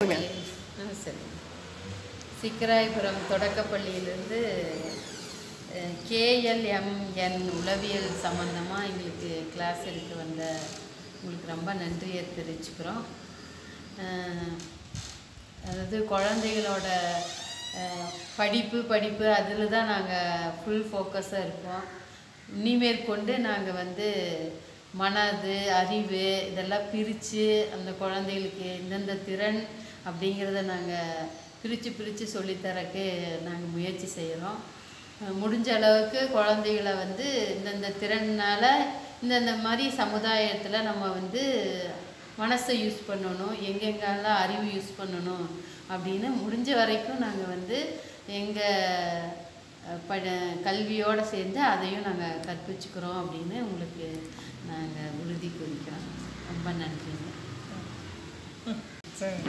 ஆ சரி சிக்கராயபுரம் தொடக்கப்பள்ளியிலேருந்து கேஎல்எம்என் உளவியல் சம்மந்தமாக எங்களுக்கு கிளாஸ் எடுக்க வந்த உங்களுக்கு ரொம்ப நன்றியை தெரிவிச்சுக்கிறோம் அஹ், அதாவது குழந்தைகளோட அஹ், படிப்பு படிப்பு அதில் தான் நாங்கள் ஃபுல் ஃபோக்கஸாக இருப்போம் இனிமேற்கொண்டு நாங்கள் வந்து மனது அறிவு இதெல்லாம் பிரித்து அந்த குழந்தைகளுக்கு இந்தந்த திறன் அப்படிங்கிறத நாங்கள் பிரித்து பிரித்து சொல்லித்தரக்கு நாங்கள் முயற்சி செய்கிறோம் அஹ் முடிஞ்ச அளவுக்கு குழந்தைகளை வந்து இந்தந்த திறனால் இந்தந்த மாதிரி சமுதாயத்தில் நம்ம வந்து மனசை யூஸ் பண்ணணும் எங்கெங்கெல்லாம் அறிவு யூஸ் பண்ணணும் அப்படின்னு முடிஞ்ச வரைக்கும் நாங்கள் வந்து எங்கள் பட கல்வியோடு சேர்ந்து அதையும் நாங்கள் கற்பிச்சுக்கிறோம் அப்படின்னு உங்களுக்கு நாங்கள் உறுதி குறிக்கிறோம் ரொம்ப நன்றிங்க சரி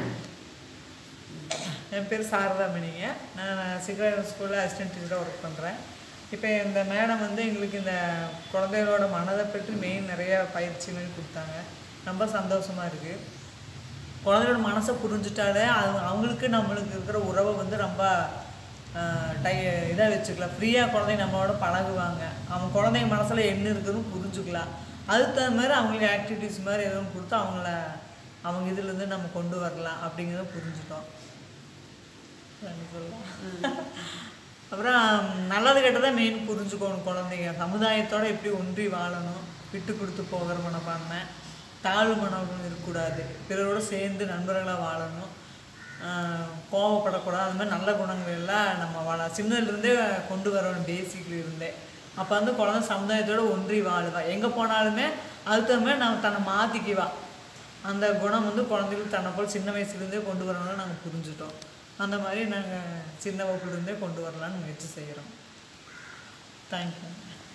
என் பேர் சாரதாமணிங்க நான் சிகாரம் ஸ்கூலில் அசிஸ்டன்ட் டீச்சராக ஒர்க் பண்ணுறேன் இப்போ இந்த மேடம் வந்து எங்களுக்கு இந்த குழந்தைகளோட மனதை பற்றி மெயின் நிறையா பயிற்சிகள் கொடுத்தாங்க ரொம்ப சந்தோஷமாக இருக்குது குழந்தையோட மனசை புரிஞ்சுட்டாலே அது அவங்களுக்கு நம்மளுக்கு இருக்கிற உறவை வந்து ரொம்ப ஆஹ், டை இதாக வச்சுக்கலாம் ஃப்ரீயாக குழந்தைங்க நம்மளோட பழகுவாங்க அவங்க குழந்தைங்க மனசில் என்ன இருக்குதுன்னு புரிஞ்சுக்கலாம் அதுக்கு தகுந்த மாதிரி அவங்களுக்கு ஆக்டிவிட்டீஸ் மாதிரி எதுவும் கொடுத்து அவங்கள அவங்க இதுலேருந்து நம்ம கொண்டு வரலாம் அப்படிங்கிறத புரிஞ்சுட்டோம் என்ன சொல்லலாம் அப்புறம் நல்லது கெட்டதை மெயின் புரிஞ்சுக்கணும் குழந்தைங்க சமுதாயத்தோட எப்படி ஒன்றி வாழணும் விட்டு கொடுத்து போகிற மனப்பான்மை தாழ்வு மனம் இருக்கக்கூடாது பிறரோட சேர்ந்து நண்பர்களாக வாழணும் ஆஹ் கோவப்படக்கூடாது அந்த மாதிரி நல்ல குணங்கள் எல்லாம் நம்ம வாழ சின்னதுலேருந்தே கொண்டு வரணும் பேசிக்ல இருந்தே அப்போ வந்து குழந்தை சமுதாயத்தோட ஒன்றி வாழுவா எங்கே போனாலுமே அதுக்கு தகுந்த மாதிரி நம்ம தன்னை மாற்றிக்குவா அந்த குணம் வந்து குழந்தைகளுக்கு தன்னை போல் சின்ன வயசுலேருந்தே கொண்டு வரணும்னு நாங்கள் புரிஞ்சுட்டோம் அந்த மாதிரி நாங்கள் சின்ன வகுப்புலேருந்தே கொண்டு வரலான்னு முயற்சி செய்கிறோம் தேங்க்யூ